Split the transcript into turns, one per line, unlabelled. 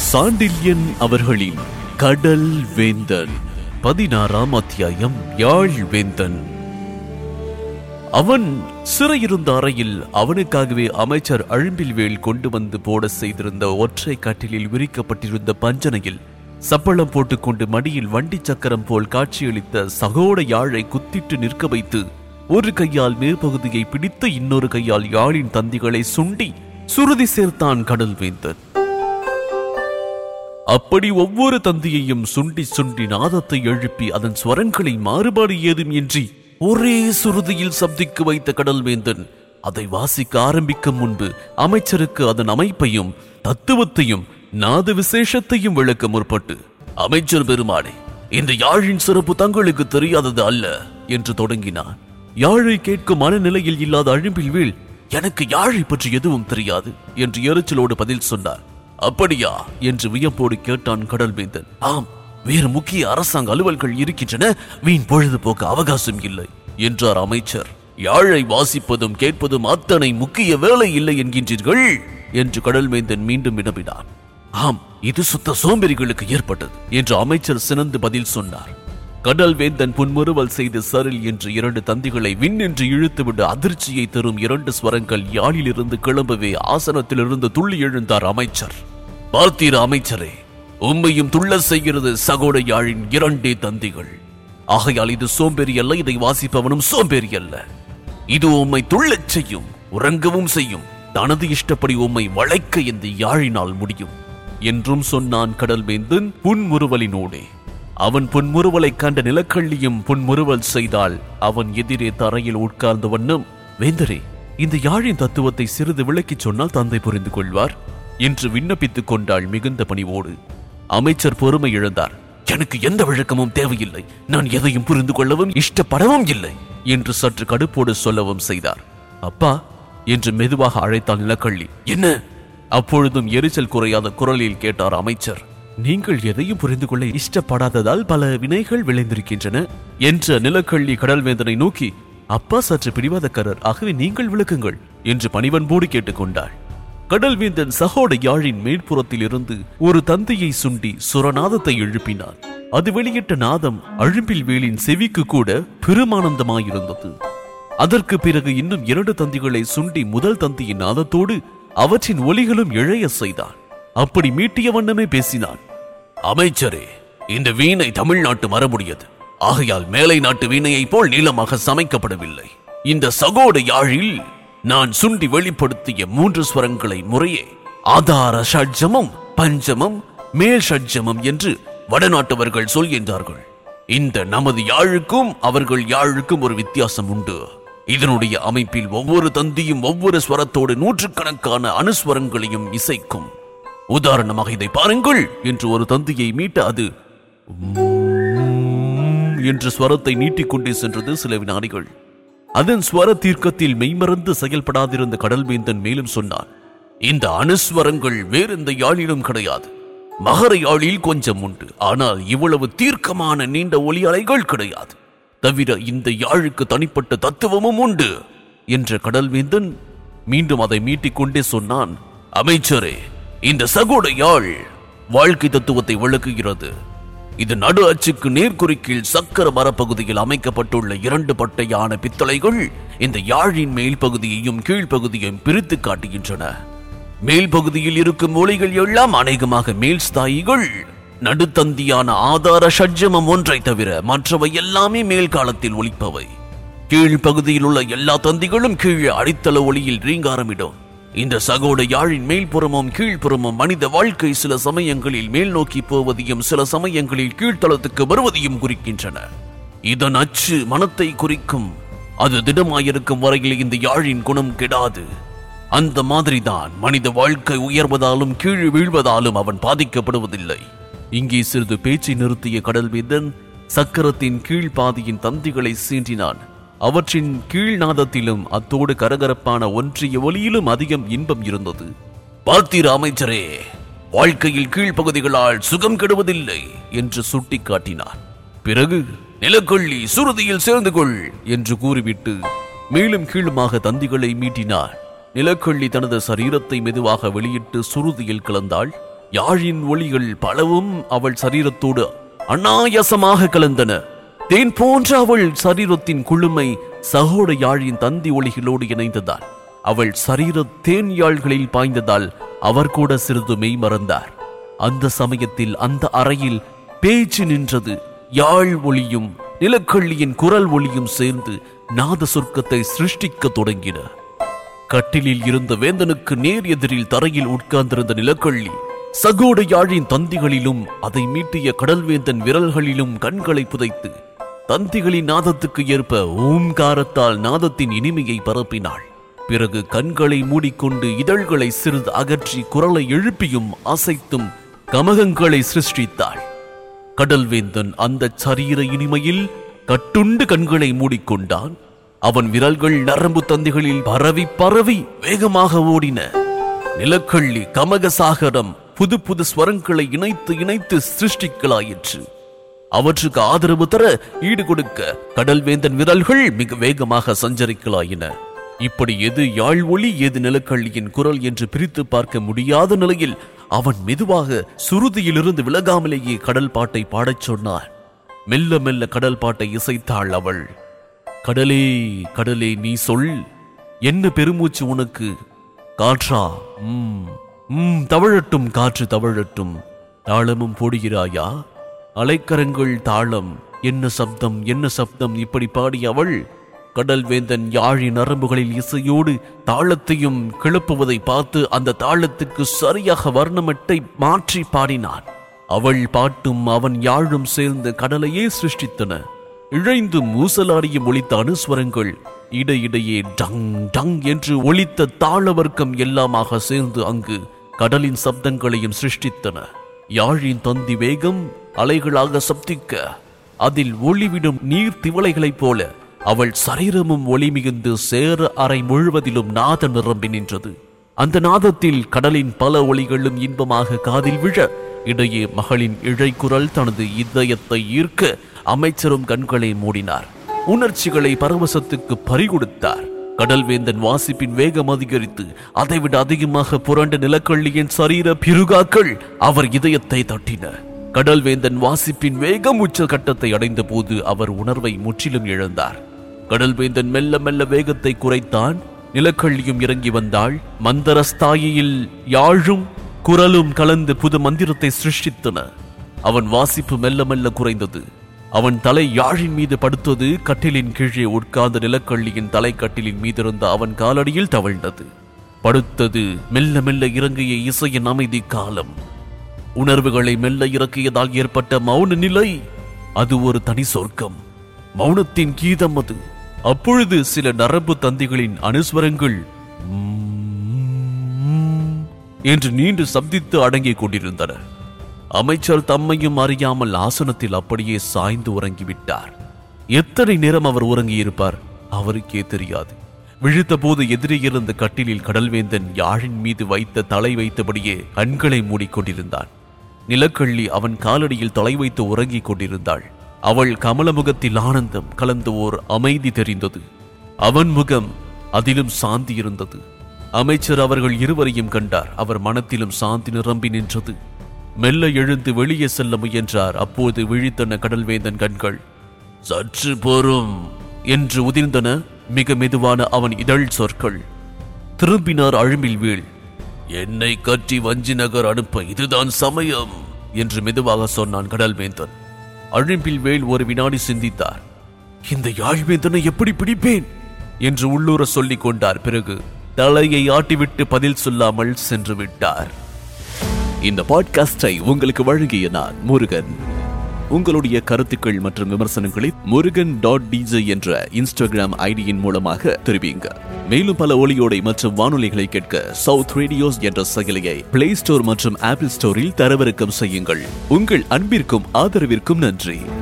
சாண்டில்யன் அவர்களின் கடல் வேந்தன் பதினாறாம் அத்தியாயம் யாழ் வேந்தன் அவன் சிறையிருந்த அறையில் அவனுக்காகவே அமைச்சர் அழும்பில்வேல் கொண்டு வந்து போட செய்திருந்த ஒற்றை கட்டிலில் விரிக்கப்பட்டிருந்த பஞ்சனையில் சப்பளம் போட்டுக்கொண்டு மடியில் வண்டி சக்கரம் போல் காட்சியளித்த சகோட யாழை குத்திட்டு நிற்க வைத்து ஒரு கையால் மேற்பகுதியை பிடித்து இன்னொரு கையால் யாழின் தந்திகளை சுண்டி சுருதி சேர்த்தான் கடல் வேந்தன் அப்படி ஒவ்வொரு தந்தியையும் சுண்டி சுண்டி நாதத்தை எழுப்பி அதன் ஸ்வரங்களை மாறுபாடு ஏதும் இன்றி ஒரே சுருதியில் சப்திக்கு வைத்த கடல்வேந்தன் அதை வாசிக்க ஆரம்பிக்கும் முன்பு அமைச்சருக்கு அதன் அமைப்பையும் தத்துவத்தையும் நாத விசேஷத்தையும் விளக்க முற்பட்டு அமைச்சர் பெருமானே இந்த யாழின் சிறப்பு தங்களுக்கு தெரியாதது அல்ல என்று தொடங்கினான் யாழை கேட்கும் மனநிலையில் இல்லாத அழும்பில் வீழ் எனக்கு யாழை பற்றி எதுவும் தெரியாது என்று எரிச்சலோடு பதில் சொன்னார் அப்படியா என்று வியப்போடு கேட்டான் கடல்வேந்தன் ஆம் வேறு முக்கிய அரசாங்க அலுவல்கள் இருக்கின்றன வீண் பொழுதுபோக்கு அவகாசம் இல்லை என்றார் அமைச்சர் யாழை வாசிப்பதும் கேட்பதும் அத்தனை முக்கிய வேலை இல்லை என்கின்றீர்கள் என்று கடல்வேந்தன் மீண்டும் வினவினான் ஆம் இது சுத்த சோம்பேறிகளுக்கு ஏற்பட்டது என்று அமைச்சர் சினந்து பதில் சொன்னார் கடல் வேந்தன் புன்முறுவல் செய்து சரில் என்று இரண்டு தந்திகளை விண்ணென்று இழுத்துவிட அதிர்ச்சியை தரும் இரண்டு ஸ்வரங்கள் யாழிலிருந்து கிளம்பவே ஆசனத்திலிருந்து துள்ளி எழுந்தார் அமைச்சர் பார்த்தீர அமைச்சரே உண்மையும் துள்ள செய்கிறது சகோட யாழின் இரண்டே தந்திகள் ஆகையால் இது சோம்பேறி அல்ல இதை வாசிப்பவனும் சோம்பேறி அல்ல இது உம்மை துள்ளச் செய்யும் உறங்கவும் செய்யும் தனது இஷ்டப்படி உம்மை வளைக்க இந்த யாழினால் முடியும் என்றும் சொன்னான் கடல்வேந்தன் புன்முறுவலினோடே அவன் புன்முறுவலைக் கண்ட நிலக்கள்ளியும் புன்முறுவல் செய்தால் அவன் எதிரே தரையில் உட்கார்ந்த வண்ணம் வேந்தரே இந்த யாழின் தத்துவத்தை சிறிது விளக்கிச் சொன்னால் தந்தை புரிந்து கொள்வார் என்று விண்ணப்பித்துக் கொண்டாள் மிகுந்த பணிவோடு அமைச்சர் பொறுமை இழந்தார் எனக்கு எந்த விளக்கமும் தேவையில்லை நான் எதையும் புரிந்து கொள்ளவும் இஷ்டப்படவும் இல்லை என்று சற்று கடுப்போடு சொல்லவும் செய்தார் அப்பா என்று மெதுவாக அழைத்தாள் நிலக்கள்ளி என்ன அப்பொழுதும் எரிச்சல் குறையாத குரலில் கேட்டார் அமைச்சர் நீங்கள் எதையும் புரிந்து கொள்ள இஷ்டப்படாததால் பல வினைகள் விளைந்திருக்கின்றன என்ற நிலக்கள்ளி கடல்வேந்தனை நோக்கி அப்பா சற்று பிடிவாதக்காரர் ஆகவே நீங்கள் விளக்குங்கள் என்று பணிவன்போடு கேட்டுக்கொண்டாள் கடல்வேந்தன் சகோட யாழின் மேற்புறத்தில் இருந்து ஒரு தந்தையை சுண்டி சுரநாதத்தை எழுப்பினார் அது வெளியிட்ட நாதம் அழும்பில் வேலின் செவிக்கு கூட பெருமானந்தமாயிருந்தது அதற்கு பிறகு இன்னும் இரண்டு தந்திகளை சுண்டி முதல் தந்தியின் நாதத்தோடு அவற்றின் ஒலிகளும் இழைய செய்தான் அப்படி மீட்டிய வண்ணமே பேசினான் அமைச்சரே இந்த வீணை தமிழ்நாட்டு மரபுடையது ஆகையால் மேலை நாட்டு வீணையைப் போல் நீளமாக சமைக்கப்படவில்லை இந்த சகோட யாழில் நான் சுண்டி வெளிப்படுத்திய மூன்று ஸ்வரங்களை முறையே ஆதார ஷட்ஜமம் பஞ்சமம் மேல் ஷட்ஜமம் என்று வடநாட்டவர்கள் சொல்கின்றார்கள் இந்த நமது யாழுக்கும் அவர்கள் யாழுக்கும் ஒரு வித்தியாசம் உண்டு இதனுடைய அமைப்பில் ஒவ்வொரு தந்தியும் ஒவ்வொரு ஸ்வரத்தோடு நூற்றுக்கணக்கான அனுஸ்வரங்களையும் இசைக்கும் உதாரணமாக இதை பாருங்கள் என்று ஒரு தந்தியை மீட்ட அது உம் என்ற ஸ்வரத்தை நீட்டிக்கொண்டே சென்றது சில வினாடிகள் அதன் ஸ்வர தீர்க்கத்தில் மெய்மறந்து செயல்படாதிருந்த கடல்வேந்தன் மேலும் சொன்னான் இந்த அனுஸ்வரங்கள் வேறெந்த யாழிலும் கிடையாது மகர யாழில் கொஞ்சம் உண்டு ஆனால் இவ்வளவு தீர்க்கமான நீண்ட ஒலி அலைகள் கிடையாது தவிர இந்த யாழுக்கு தனிப்பட்ட தத்துவமும் உண்டு என்ற கடல்வேந்தன் மீண்டும் அதை மீட்டிக்கொண்டே சொன்னான் அமைச்சரே இந்த சகோட யாழ் வாழ்க்கை தத்துவத்தை விளக்குகிறது இது நடு அச்சுக்கு நேர்குறிக்கில் சக்கர மரப்பகுதியில் அமைக்கப்பட்டுள்ள இரண்டு பட்டையான பித்தளைகள் இந்த யாழின் மேல் பகுதியையும் கீழ்ப்பகுதியையும் பிரித்து காட்டுகின்றன மேல் பகுதியில் இருக்கும் ஒளிகள் எல்லாம் அநேகமாக மேல் ஸ்தாயிகள் நடுத்தந்தியான ஆதார ஷட்ஜமம் ஒன்றை தவிர மற்றவை எல்லாமே மேல் காலத்தில் ஒலிப்பவை கீழ் பகுதியில் உள்ள எல்லா தந்திகளும் கீழே அடித்தள ஒளியில் ரீங்காரமிடும் இந்த சகோட யாழின் மேல்புறமும் கீழ்ப்புறமும் மனித வாழ்க்கை சில சமயங்களில் மேல் நோக்கி போவதையும் சில சமயங்களில் கீழ்த்தளத்துக்கு வருவதையும் குறிக்கின்றன இதன் அச்சு மனத்தை குறிக்கும் அது திடமாயிருக்கும் வரையில் இந்த யாழின் குணம் கெடாது அந்த மாதிரிதான் மனித வாழ்க்கை உயர்வதாலும் கீழ் வீழ்வதாலும் அவன் பாதிக்கப்படுவதில்லை இங்கே சிறிது பேச்சை நிறுத்திய கடல்வேந்தன் சக்கரத்தின் கீழ் பாதியின் தந்திகளை சீண்டினான் அவற்றின் கீழ் நாதத்திலும் அத்தோடு கரகரப்பான ஒன்றிய ஒலியிலும் அதிகம் இன்பம் இருந்தது பார்த்திர அமைச்சரே வாழ்க்கையில் கீழ்ப்பகுதிகளால் சுகம் கெடுவதில்லை என்று சுட்டிக்காட்டினான் பிறகு நிலக்கொள்ளி சுருதியில் சேர்ந்து கொள் என்று கூறிவிட்டு மேலும் கீழுமாக தந்திகளை மீட்டினார் நிலக்கொள்ளி தனது சரீரத்தை மெதுவாக வெளியிட்டு சுருதியில் கலந்தாள் யாழின் ஒளிகள் பலவும் அவள் சரீரத்தோடு அனாயாசமாக கலந்தன தேன் போன்ற அவள் சரீரத்தின் குளுமை சகோட யாழின் தந்தி ஒளிகளோடு இணைந்ததால் அவள் சரீர தேன் யாழ்களில் பாய்ந்ததால் அவர் கூட சிறிது மெய் மறந்தார் அந்த சமயத்தில் அந்த அறையில் பேச்சு நின்றது யாழ் ஒளியும் நிலக்கள்ளியின் குரல் ஒளியும் சேர்ந்து நாத சொர்க்கத்தை சிருஷ்டிக்க தொடங்கின கட்டிலில் இருந்த வேந்தனுக்கு நேர் எதிரில் தரையில் உட்கார்ந்திருந்த நிலக்கள்ளி சகோட யாழின் தந்திகளிலும் அதை மீட்டிய கடல்வேந்தன் விரல்களிலும் கண்களை புதைத்து தந்திகளின் நாதத்துக்கு ஏற்ப ஓம்காரத்தால் நாதத்தின் இனிமையை பரப்பினாள் பிறகு கண்களை மூடிக்கொண்டு இதழ்களை சிறிது அகற்றி குரலை எழுப்பியும் அசைத்தும் கமகங்களை சிருஷ்டித்தாள் கடல்வேந்தன் அந்த சரீர இனிமையில் கட்டுண்டு கண்களை மூடிக்கொண்டான் அவன் விரல்கள் நரம்பு தந்திகளில் பரவி பரவி வேகமாக ஓடின நிலக்கள்ளி கமகசாகரம் புது புது ஸ்வரங்களை இணைத்து இணைத்து சிருஷ்டிக்கலாயிற்று அவற்றுக்கு ஆதரவு தர ஈடு கொடுக்க கடல்வேந்தன் விரல்கள் மிக வேகமாக சஞ்சரிக்கலாயின இப்படி எது யாழ் ஒளி எது நிலக்கள்ளியின் குரல் என்று பிரித்து பார்க்க முடியாத நிலையில் அவன் மெதுவாக சுருதியிலிருந்து விலகாமலேயே கடல் பாட்டை பாடச் சொன்னான் மெல்ல மெல்ல கடல் பாட்டை இசைத்தாள் அவள் கடலே கடலே நீ சொல் என்ன பெருமூச்சு உனக்கு காற்றா ம் ம் தவழட்டும் காற்று தவழட்டும் தாளமும் போடுகிறாயா அலைக்கரங்கள் தாளம் என்ன சப்தம் என்ன சப்தம் இப்படி பாடி அவள் கடல் வேந்தன் யாழி நரம்புகளில் இசையோடு தாளத்தையும் கிளப்புவதை பார்த்து அந்த தாளத்துக்கு சரியாக வர்ணமட்டை மாற்றி பாடினான் அவள் பாட்டும் அவன் யாழும் சேர்ந்து கடலையே சிருஷ்டித்தன இழைந்து மூசலாடியும் ஒலித்த அனுஸ்வரங்கள் இடையிடையே டங் டங் என்று ஒலித்த தாள வர்க்கம் எல்லாமாக சேர்ந்து அங்கு கடலின் சப்தங்களையும் சிருஷ்டித்தன யாழின் தந்தி வேகம் அலைகளாக சப்திக்க அதில் ஒளிவிடும் நீர் திவளைகளைப் போல அவள் சரீரமும் ஒளி மிகுந்து சேர அறை முழுவதிலும் நாதம் நிரம்பி நின்றது அந்த நாதத்தில் கடலின் பல ஒளிகளும் இன்பமாக காதில் விழ இடையே மகளின் இழைக்குரல் தனது இதயத்தை ஈர்க்க அமைச்சரும் கண்களை மூடினார் உணர்ச்சிகளை பரவசத்துக்கு பறிகொடுத்தார் கடல்வேந்தன் வாசிப்பின் வேகம் அதிகரித்து அதைவிட அதிகமாக புரண்ட நிலக்கள்ளியின் சரீர பிருகாக்கள் அவர் இதயத்தை தட்டின கடல்வேந்தன் வாசிப்பின் வேகம் உச்ச கட்டத்தை அடைந்த போது அவர் உணர்வை முற்றிலும் இழந்தார் கடல்வேந்தன் மெல்ல மெல்ல வேகத்தை குறைத்தான் நிலக்கள்ளியும் இறங்கி வந்தாள் மந்தரஸ்தாயியில் யாழும் குரலும் கலந்து புது மந்திரத்தை சிருஷ்டித்தன அவன் வாசிப்பு மெல்ல மெல்ல குறைந்தது அவன் தலை யாழின் மீது படுத்தது கட்டிலின் கீழே உட்கார்ந்த நிலக்கள்ளியின் தலைக்கட்டிலின் மீதிருந்த அவன் காலடியில் தவழ்ந்தது படுத்தது மெல்ல மெல்ல இறங்கிய இசையின் அமைதி காலம் உணர்வுகளை மெல்ல இறக்கியதால் ஏற்பட்ட மௌன நிலை அது ஒரு தனி சொர்க்கம் மௌனத்தின் கீதம் அது அப்பொழுது சில நரம்பு தந்திகளின் அனுஸ்வரங்கள் "ம்ம்" என்று நீண்டு சப்தித்து அடங்கிக் கொண்டிருந்தன அமைச்சர் தம்மையும் அறியாமல் ஆசனத்தில் அப்படியே சாய்ந்து உறங்கிவிட்டார் எத்தனை நேரம் அவர் உறங்கியிருப்பார் அவருக்கே தெரியாது விழித்த போது எதிரே இருந்த கட்டிலில் கடல்வேந்தன் யாழின் மீது வைத்த தலை வைத்தபடியே கண்களை மூடிக்கொண்டிருந்தான் நிலக்கள்ளி அவன் காலடியில் தலை வைத்து உறங்கிக் கொண்டிருந்தாள் அவள் கமலமுகத்தில் ஆனந்தம் கலந்த ஓர் அமைதி தெரிந்தது அவன் முகம் அதிலும் சாந்தி இருந்தது அமைச்சர் அவர்கள் இருவரையும் கண்டார் அவர் மனத்திலும் சாந்தி நிரம்பி நின்றது மெல்ல எழுந்து வெளியே செல்ல முயன்றார் அப்போது விழித்தன கடல்வேந்தன் கண்கள் சற்று பொறும் என்று உதிர்ந்தன மிக மெதுவான அவன் இதழ் சொற்கள் திரும்பினார் அழும்பில் வீழ் என்னை கட்டி வஞ்சி நகர் அனுப்ப இதுதான் சமயம் என்று மெதுவாக சொன்னான் கடல்வேந்தன் அழும்பில் வேல் ஒரு வினாடி சிந்தித்தார் இந்த யாழ்வேந்தனை எப்படி பிடிப்பேன் என்று உள்ளூர சொல்லிக் கொண்டார் பிறகு தலையை ஆட்டிவிட்டு பதில் சொல்லாமல் சென்று விட்டார் இந்த பாட்காஸ்டை உங்களுக்கு வழங்கிய நான் முருகன் உங்களுடைய கருத்துக்கள் மற்றும் விமர்சனங்களை முருகன் டாட் டிஜே என்ற இன்ஸ்டாகிராம் ஐடியின் மூலமாக தெரிவிங்க மேலும் பல ஒளியோடை மற்றும் வானொலிகளை கேட்க சவுத் ரேடியோஸ் என்ற செயலியை பிளே ஸ்டோர் மற்றும் ஆப்பிள் ஸ்டோரில் தரவிறக்கம் செய்யுங்கள் உங்கள் அன்பிற்கும் ஆதரவிற்கும் நன்றி